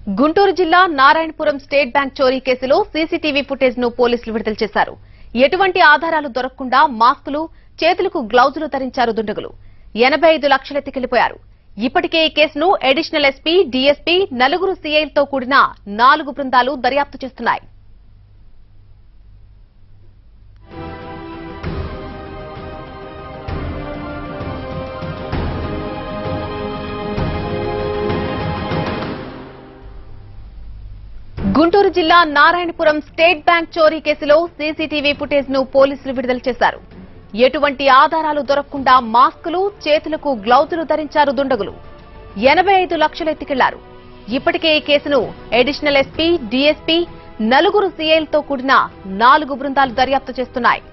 గుంటూరు జిల్లా Narayanapuram state bank చోరీ కేసులో సీసీటీవీ ఫుటేజ్ ను పోలీసులు విడుదల చేశారు ఎటువంటి ఆధారాలు దొరకకుండా మాస్కులు చేతులకు గ్లౌజులు ధరించారు దుండగులు ఎనభై ఐదు లక్షలెత్తికెళ్లిపోయారు ఇప్పటికే ఈ కేసును అడిషనల్ ఎస్పీ డీఎస్పీ నలుగురు సీఐలతో కూడిన నాలుగు బృందాలు దర్యాప్తు చేస్తున్నాయి గుంటూరు జిల్లా నారాయణపురం స్టేట్ బ్యాంక్ చోరీ కేసులో సీసీటీవీ ఫుటేజ్ ను పోలీసులు విడుదల చేశారు ఎటువంటి ఆధారాలు దొరకకుండా మాస్కులు చేతులకు గ్లౌజులు ధరించారు దుండగులు ఎనభై ఐదు లక్షలు ఎత్తికెళ్లారు ఇప్పటికే ఈ కేసును అడిషనల్ ఎస్పీ డీఎస్పీ నలుగురు సీఐలతో కూడిన నాలుగు బృందాలు దర్యాప్తు చేస్తున్నాయి